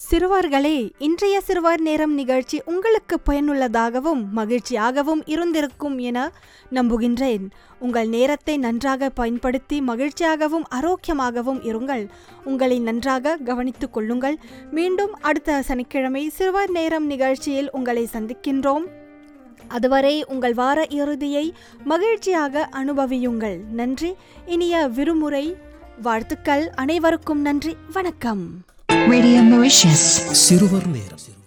சிறுவர்களே இன்றைய சிறுவர் நேரம் நிகழ்ச்சி உங்களுக்கு பயனுள்ளதாகவும் மகிழ்ச்சியாகவும் இருந்திருக்கும் என நம்புகின்றேன் உங்கள் நேரத்தை நன்றாக பயன்படுத்தி மகிழ்ச்சியாகவும் ஆரோக்கியமாகவும் இருங்கள் உங்களை நன்றாக கவனித்துக் கொள்ளுங்கள் மீண்டும் அடுத்த சனிக்கிழமை சிறுவர் நேரம் நிகழ்ச்சியில் உங்களை சந்திக்கின்றோம் அதுவரை உங்கள் வார இறுதியை மகிழ்ச்சியாக அனுபவியுங்கள் நன்றி இனிய விருமுறை வாழ்த்துக்கள் அனைவருக்கும் நன்றி வணக்கம் Radio Mauritius. சிறுவர் நேரம்